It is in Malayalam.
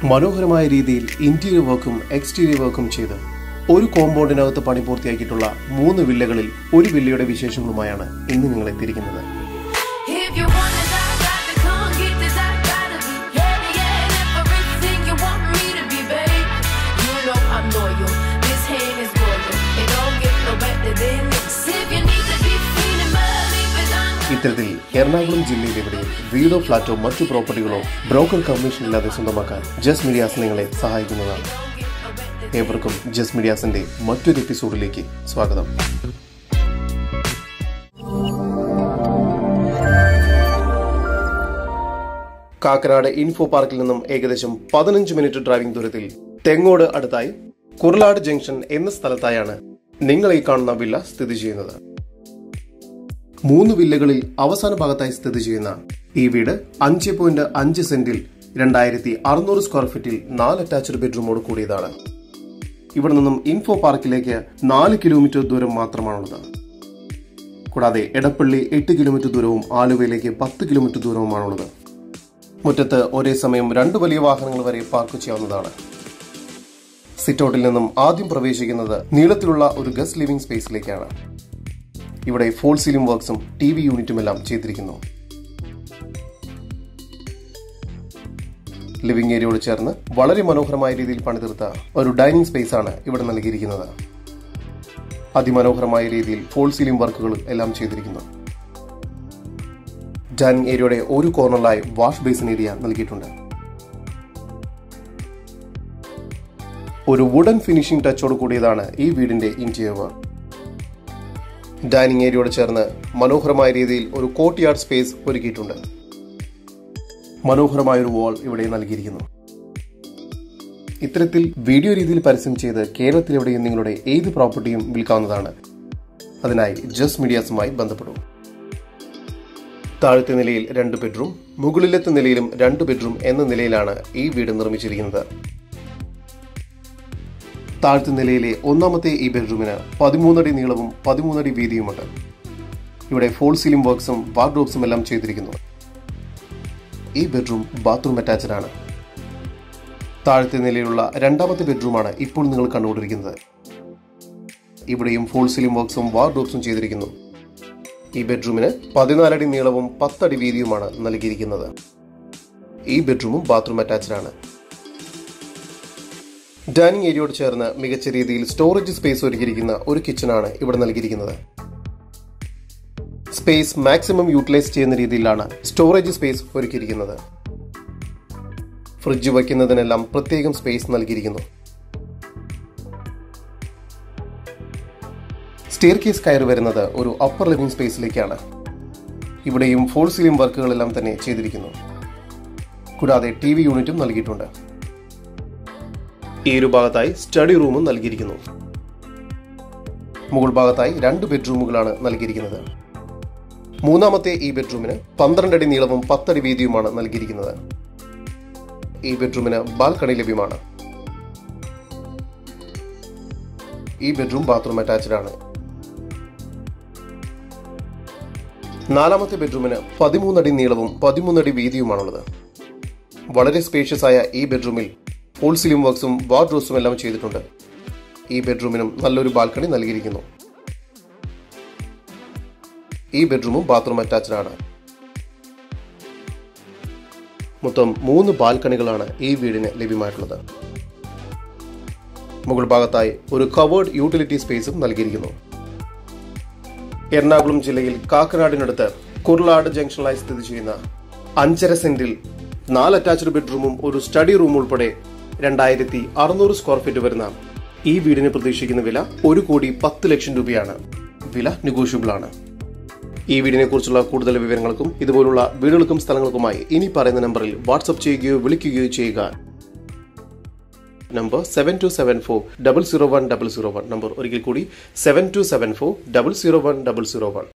മനോഹരമായ രീതിയിൽ ഇന്റീരിയർ വർക്കും എക്സ്റ്റീരിയർ വർക്കും ചെയ്ത് ഒരു കോമ്പൗണ്ടിനകത്ത് പണി പൂർത്തിയാക്കിയിട്ടുള്ള മൂന്ന് വില്ലകളിൽ ഒരു വില്ലയുടെ വിശേഷങ്ങളുമായാണ് ഇന്ന് നിങ്ങൾ എത്തിയിരിക്കുന്നത് If you want it, I got to come get this. I gotta be yeah, yeah, and everything you want me to be, babe. You know I'm loyal. This hand is royal. It don't get no better than this. If you need to be feeling my leave it on. ഇത്തരത്തിൽ എറണാകുളം ജില്ലയിൽ എവിടെയും വീടോ ഫ്ളാറ്റോ മറ്റു പ്രോപ്പർട്ടികളോ ബ്രോക്കർ കമ്മീഷൻ ഇല്ലാതെ സ്വന്തമാക്കാൻ ജസ് മീഡിയാസ് നിങ്ങളെ സഹായിക്കുന്നതാണ് ഏവർക്കും ജസ് മീഡിയാസിന്റെ മറ്റൊരു എപ്പിസോഡിലേക്ക് സ്വാഗതം കാക്കനാട് ഇൻഫോ പാർക്കിൽ നിന്നും ഏകദേശം പതിനഞ്ച് മിനിറ്റ് ഡ്രൈവിംഗ് ദൂരത്തിൽ തെങ്ങോട് അടുത്തായി കുർലാട് ജംഗ്ഷൻ എന്ന സ്ഥലത്തായാണ് നിങ്ങൾ ഈ കാണുന്ന വില്ല സ്ഥിതി ചെയ്യുന്നത് മൂന്ന് വില്ലകളിൽ അവസാന ഭാഗത്തായി സ്ഥിതി ചെയ്യുന്ന ഈ വീട് അഞ്ച് പോയിന്റ് അഞ്ച് സെന്റിൽ രണ്ടായിരത്തി അറുന്നൂറ് സ്ക്വയർ ഫീറ്റിൽ നാല് അറ്റാച്ച്ഡ് ബെഡ്റൂമോട് കൂടിയതാണ് ഇവിടെ നിന്നും ഇൻഫോ പാർക്കിലേക്ക് നാല് കിലോമീറ്റർ ദൂരം മാത്രമാണുള്ളത് കൂടാതെ എടപ്പള്ളി എട്ട് കിലോമീറ്റർ ദൂരവും ആലുവയിലേക്ക് പത്ത് കിലോമീറ്റർ ദൂരവുമാണുള്ളത് മുറ്റത്ത് ഒരേ സമയം രണ്ട് വലിയ വാഹനങ്ങൾ വരെ പാർക്ക് ചെയ്യാവുന്നതാണ് സിറ്റൗട്ടിൽ നിന്നും ആദ്യം പ്രവേശിക്കുന്നത് നീളത്തിലുള്ള ഒരു ഗസ്റ്റ് ലിവിംഗ് സ്പേസിലേക്കാണ് ഇവിടെ ഫോൾ സീലിംഗ് വർക്ക്സും ടി വി യൂണിറ്റും എല്ലാം ചെയ്തിരിക്കുന്നു ലിവിംഗ് ഏരിയയോട് ചേർന്ന് വളരെ മനോഹരമായ രീതിയിൽ പണിതീർത്ത ഒരു ഡൈനിങ് സ്പേസ് ആണ് ഇവിടെ നൽകിയിരിക്കുന്നത് അതിമനോഹരമായ രീതിയിൽ ഫോൾ സീലിംഗ് വർക്കുകൾ എല്ലാം ചെയ്തിരിക്കുന്നു ഡൈനിങ് ഏരിയയുടെ ഒരു കോർണറിലായി വാഷ് ബേസിൻ ഏരിയ നൽകിയിട്ടുണ്ട് ഒരു വുഡൻ ഫിനിഷിംഗ് ടച്ചോട് കൂടിയതാണ് ഈ വീടിന്റെ ഇന്റീരിയർ വർക്ക് ഡൈനിങ് ഏരിയയോട് ചേർന്ന് മനോഹരമായ രീതിയിൽ ഒരു കോർട്ട്യാർഡ് സ്പേസ് ഒരുക്കിയിട്ടുണ്ട് മനോഹരമായ ഒരു വാൾ ഇവിടെ നൽകിയിരിക്കുന്നു ഇത്തരത്തിൽ വീഡിയോ രീതിയിൽ പരസ്യം ചെയ്ത് കേരളത്തിലെവിടെയും നിങ്ങളുടെ ഏത് പ്രോപ്പർട്ടിയും വിൽക്കാവുന്നതാണ് അതിനായി ജസ്റ്റ് മീഡിയാസുമായി ബന്ധപ്പെടും താഴത്തെ നിലയിൽ രണ്ട് ബെഡ്റൂം മുകളിലത്തെ നിലയിലും രണ്ട് ബെഡ്റൂം എന്ന നിലയിലാണ് ഈ വീട് നിർമ്മിച്ചിരിക്കുന്നത് താഴത്തെ നിലയിലെ ഒന്നാമത്തെ ഈ ബെഡ്റൂമിന് പതിമൂന്നടി നീളവും പതിമൂന്നടി വീതിയുമുണ്ട് ഇവിടെ ഫോൾ സീലിംഗ് വർക്ക്സും വാർഡ്രോബ്സും എല്ലാം ചെയ്തിരിക്കുന്നു ഈ ബെഡ്റൂം ബാത്റൂം അറ്റാച്ച്ഡ് ആണ് താഴത്തെ നിലയിലുള്ള രണ്ടാമത്തെ ബെഡ്റൂമാണ് ഇപ്പോൾ നിങ്ങൾ കണ്ടുകൊണ്ടിരിക്കുന്നത് ഇവിടെയും ഫോൾ സീലിംഗ് വർക്ക്സും വാർഡ്രോബ്സും ചെയ്തിരിക്കുന്നു ഈ ബെഡ്റൂമിന് പതിനാലടി നീളവും പത്തടി വീതിയുമാണ് നൽകിയിരിക്കുന്നത് ഈ ബെഡ്റൂമും ബാത്റൂം അറ്റാച്ച്ഡ് ആണ് ഡൈനിങ് ഏരിയയോട് ചേർന്ന് മികച്ച രീതിയിൽ സ്റ്റോറേജ് സ്പേസ് ഒരുക്കിയിരിക്കുന്ന ഒരു കിച്ചണാണ് ഇവിടെ നൽകിയിരിക്കുന്നത് സ്പേസ് മാക്സിമം യൂട്ടിലൈസ് ചെയ്യുന്ന രീതിയിലാണ് സ്റ്റോറേജ് സ്പേസ് ഒരുക്കിയിരിക്കുന്നത് ഫ്രിഡ്ജ് വയ്ക്കുന്നതിനെല്ലാം പ്രത്യേകം സ്പേസ് നൽകിയിരിക്കുന്നു സ്റ്റെയർ കേസ് കയറി വരുന്നത് ഒരു അപ്പർ ലിവിംഗ് സ്പേസിലേക്കാണ് ഇവിടെയും ഫോൾ സീലിംഗ് വർക്കുകളെല്ലാം തന്നെ ചെയ്തിരിക്കുന്നു കൂടാതെ ടി വി യൂണിറ്റും നൽകിയിട്ടുണ്ട് ഈ ഒരു ഭാഗത്തായി സ്റ്റഡി റൂമും നൽകിയിരിക്കുന്നു മുകൾ ഭാഗത്തായി രണ്ട് ബെഡ്റൂമുകളാണ് നൽകിയിരിക്കുന്നത് മൂന്നാമത്തെ ഈ ബെഡ്റൂമിന് പന്ത്രണ്ട് അടി നീളവും പത്തടി വീതിയുമാണ് നൽകിയിരിക്കുന്നത് ഈ ബെഡ്റൂമിന് ബാൽക്കണി ലഭ്യമാണ് ഈ ബെഡ്റൂം ബാത്റൂം അറ്റാച്ച്ഡ് ആണ് നാലാമത്തെ ബെഡ്റൂമിന് പതിമൂന്നടി നീളവും പതിമൂന്നടി വീതിയുമാണുള്ളത് വളരെ സ്പേഷ്യസ് ആയ ഈ ബെഡ്റൂമിൽ ഫോൾ സീലിംഗ് വർക്ക്സും വാർഡ്രോബ്സും എല്ലാം ചെയ്തിട്ടുണ്ട് ഈ ബെഡ്റൂമിനും നല്ലൊരു ബാൽക്കണി നൽകിയിരിക്കുന്നു ഈ ബെഡ്റൂമും ബാത്റൂം അറ്റാച്ച്ഡ് ആണ് മൊത്തം മൂന്ന് ബാൽക്കണികളാണ് ഈ വീടിന് ലഭ്യമായിട്ടുള്ളത് മുകൾ ഭാഗത്തായി ഒരു കവേർഡ് യൂട്ടിലിറ്റി സ്പേസും നൽകിയിരിക്കുന്നു എറണാകുളം ജില്ലയിൽ കാക്കനാടിനടുത്ത് കുർലാട് ജംഗ്ഷനിലായി സ്ഥിതി ചെയ്യുന്ന അഞ്ചര സെന്റിൽ നാല് അറ്റാച്ച്ഡ് ബെഡ്റൂമും ഒരു സ്റ്റഡി റൂം ഉൾപ്പെടെ രണ്ടായിരത്തി അറുന്നൂറ് സ്ക്വയർ ഫീറ്റ് വരുന്ന ഈ വീടിന് പ്രതീക്ഷിക്കുന്ന വില ഒരു കോടി പത്ത് ലക്ഷം രൂപയാണ് വില നെഗോഷ്യബിൾ ആണ് ഈ വീടിനെ കുറിച്ചുള്ള കൂടുതൽ വിവരങ്ങൾക്കും ഇതുപോലുള്ള വീടുകൾക്കും സ്ഥലങ്ങൾക്കുമായി ഇനി പറയുന്ന നമ്പറിൽ വാട്സപ്പ് ചെയ്യുകയോ വിളിക്കുകയോ ചെയ്യുക number seven two seven four double zero one double zero one number ഒരിക്കൽ കൂടി seven two seven four double zero one double zero one